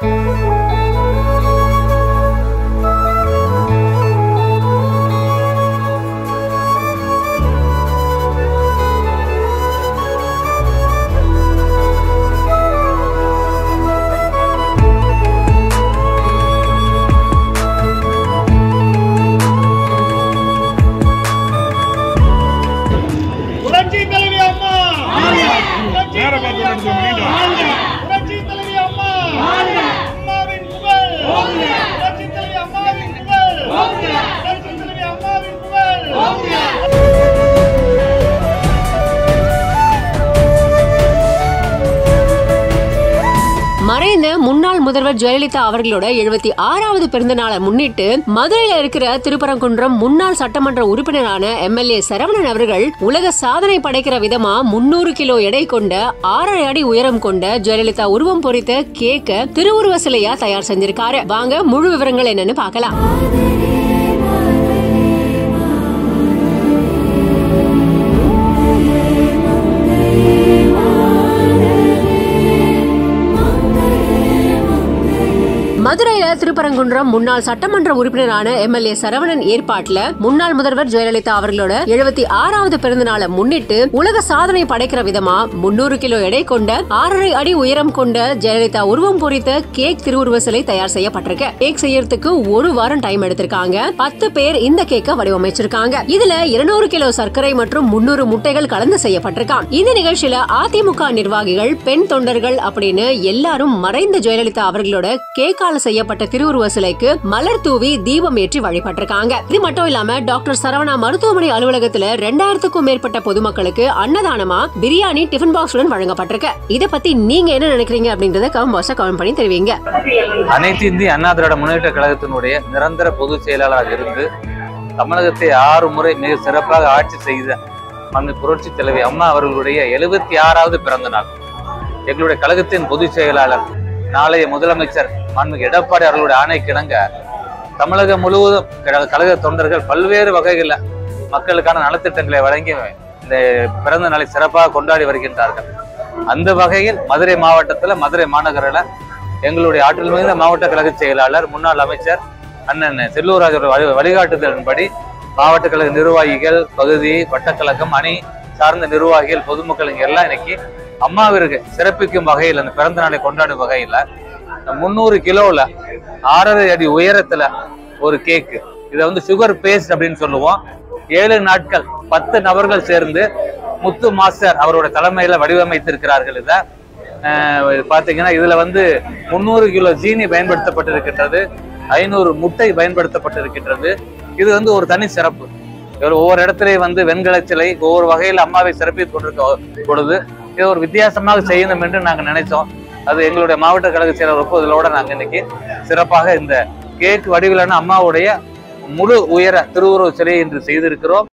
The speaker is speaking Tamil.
புரட்சி தலைவி அம்மா புரட்சி நேரா பார்த்து தலைவி நடந்து அம்மா. மீண்டும். புரட்சி தலைவி அம்மா அம்மாவின் புகழ் புரட்சி தலைவி அம்மாவின் புகழ் புரட்சி தலைவி அம்மாவின் புகழ் மறைந்த முன்னாள் முதல்வர் ஜெயலலிதா அவர்களோட எழுபத்தி ஆறாவது பிறந்த நாளை முன்னிட்டு மதுரையில இருக்கிற திருப்பரங்குன்றம் முன்னாள் சட்டமன்ற உறுப்பினரான எம்எல்ஏ சரவணன் அவர்கள் உலக சாதனை படைக்கிற விதமா முன்னூறு கிலோ எடை கொண்ட ஆறரை அடி உயரம் கொண்ட ஜெயலலிதா உருவம் பொறித்த கேக்க திருவுருவ சிலையா தயார் செஞ்சிருக்காரு வாங்க முழு விவரங்கள் என்னன்னு பார்க்கலாம் மதுரையில திருப்பரங்குன்றம் முன்னாள் சட்டமன்ற உறுப்பினரான எம்எல்ஏ சரவணன் ஏற்பாட்டுல முன்னாள் முதல்வர் ஜெயலலிதா அவர்களோட எழுபத்தி ஆறாவது பிறந்த நாளை முன்னிட்டு உலக சாதனை படைக்கிற விதமா முன்னூறு கிலோ எடை கொண்ட ஆறரை அடி உயரம் கொண்ட ஜெயலலிதா உருவம் பொறித்த கேக் திருவுருவ சிலை தயார் செய்யப்பட்டிருக்கு கேக் செய்யறதுக்கு ஒரு வாரம் டைம் எடுத்திருக்காங்க பத்து பேர் இந்த கேக்க வடிவமைச்சிருக்காங்க இதுல இருநூறு கிலோ சர்க்கரை மற்றும் முன்னூறு முட்டைகள் கலந்து செய்யப்பட்டிருக்கான் இந்த நிகழ்ச்சியில அதிமுக நிர்வாகிகள் பெண் தொண்டர்கள் அப்படின்னு எல்லாரும் மறைந்த ஜெயலலிதா அவர்களோட கேக்கால செய்யப்பட்ட திருவுருவ சிலைக்கு மலர் தூவி தீபம் ஏற்றி வழிபட்டிருக்காங்க இது மட்டும் இல்லாம டாக்டர் சரவணா மருத்துவமனை அலுவலகத்துல ரெண்டாயிரத்துக்கும் மேற்பட்ட பொதுமக்களுக்கு அன்னதானமா பிரியாணி டிஃபன் பாக்ஸுடன் வழங்கப்பட்டிருக்கு இத பத்தி நீங்க என்ன நினைக்கிறீங்க அப்படிங்கறத கமெண்ட் பாக்ஸ்ல கமெண்ட் பண்ணி தெரிவிங்க அனைத்து இந்திய அண்ணா திராவிட முன்னேற்ற கழகத்தினுடைய நிரந்தர பொதுச் செயலாளராக இருந்து தமிழகத்தை ஆறு முறை மிக சிறப்பாக ஆட்சி செய்த மண்ணு புரட்சி தலைவி அம்மா அவர்களுடைய எழுபத்தி ஆறாவது பிறந்த நாள் எங்களுடைய கழகத்தின் பொதுச் செயலாளர் நாளைய முதலமைச்சர் மண்மிகு எடப்பாடி அவர்களுடைய ஆணைக்கிணங்க தமிழகம் முழுவதும் கழக கழக தொண்டர்கள் பல்வேறு வகைகளில் மக்களுக்கான நலத்திட்டங்களை வழங்கி இந்த பிறந்த நாளை சிறப்பாக கொண்டாடி வருகின்றார்கள் அந்த வகையில் மதுரை மாவட்டத்தில் மதுரை மாநகரில் எங்களுடைய ஆற்றல் மிகுந்த மாவட்ட கழக செயலாளர் முன்னாள் அமைச்சர் அண்ணன் செல்லூராஜ் அவர்கள் வழி வழிகாட்டுதலின்படி மாவட்ட கழக நிர்வாகிகள் பகுதி வட்டக்கழகம் அணி சார்ந்த நிர்வாகிகள் பொதுமக்கள் இங்க எல்லாம் இன்னைக்கு அம்மாவிற்கு சிறப்பிக்கும் வகையில் அந்த பிறந்த நாளை கொண்டாடும் வகையில் முந்நூறு கிலோவில் ஆறரை அடி உயரத்துல ஒரு கேக்கு இதை வந்து சுகர் பேஸ்ட் அப்படின்னு சொல்லுவோம் ஏழு நாட்கள் பத்து நபர்கள் சேர்ந்து முத்து மாஸ்டர் அவரோட தலைமையில வடிவமைத்திருக்கிறார்கள் இதை அஹ் இது பாத்தீங்கன்னா இதுல வந்து முந்நூறு கிலோ ஜீனி பயன்படுத்தப்பட்டிருக்கின்றது ஐநூறு முட்டை பயன்படுத்தப்பட்டிருக்கின்றது இது வந்து ஒரு தனி சிறப்பு இவர் ஒவ்வொரு இடத்துலயும் வந்து வெண்கல சிலை ஒவ்வொரு வகையில் அம்மாவை சிறப்பித்துக் கொண்டிருக்க பொழுது இது ஒரு வித்தியாசமாக செய்யணும் என்று நாங்க நினைச்சோம் அது எங்களுடைய மாவட்ட கழக செயலர் ஒப்புதலோட நாங்க இன்னைக்கு சிறப்பாக இந்த கேக் வடிவிலான அம்மாவுடைய முழு உயர திருவுருவ சிலையை இன்று செய்திருக்கிறோம்